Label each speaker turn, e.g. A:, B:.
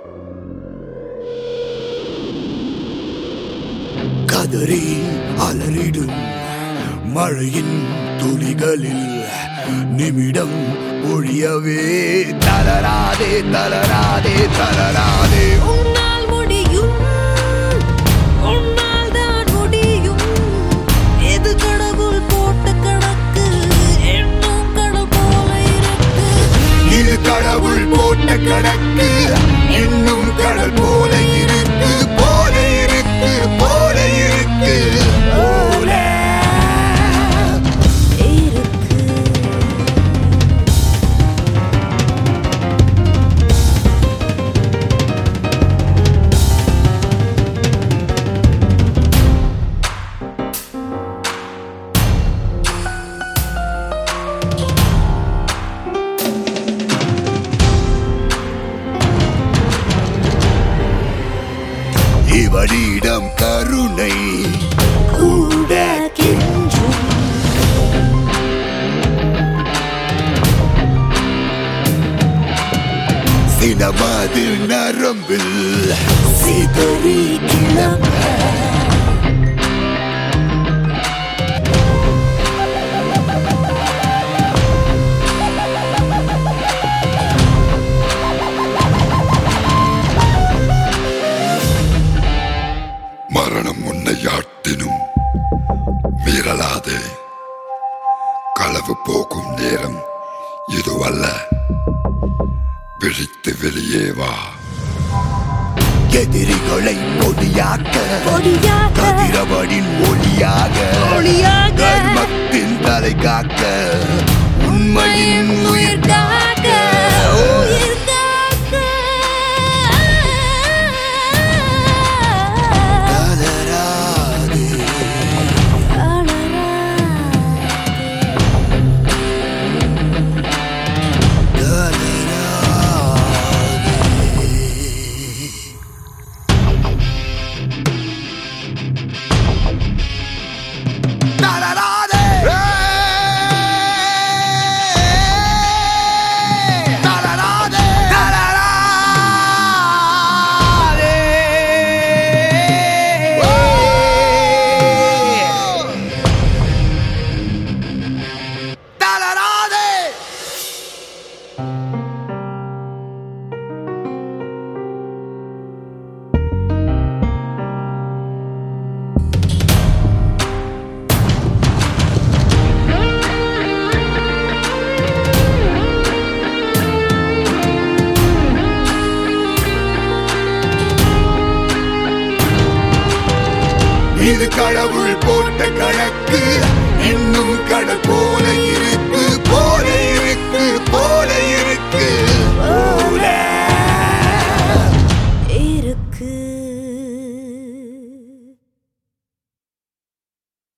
A: கதறி அலறிடும் மழையின் துளிகளில் நிமிடம் ஒழியவே தளராதே தளராதே தளராதே
B: உன்னால் முடியும் உன்னால் தான் முடியும் எது கடவுள் போட்ட கணக்கு என்னும் கடல் போல இருக்கு
A: இது கடவுள் போட்ட கணக்கு இன்னும் கடல் போல இருக்கு போல இருக்கு போல இருக்கு போல
B: இருக்கு
A: இவனிடம் கருணை கூட
B: கெஞ்சும்
A: சினமது நரம்பில் சிதறி கிளம்ப
C: மரணம் உன்னை யாட்டினும் மீறலாதே களவு போகும் நேரம் இதுவல்ல விழித்து வெளியே வா
A: எதிரிகளை பொடியாக்க
B: பொடியாக
A: கதிரவனின் ஒளியாக
B: ஒளியாக
A: தர்மத்தின் தலை காக்க உண்மையின் உயிர் காக்க
B: உயிர் காக்க
A: தளராதே தளராதே தளராதே தளராதே தளராதே தளராதே இது கடவுள் போட்ட கணக்கு இன்னும் கடல் போல இருக்கு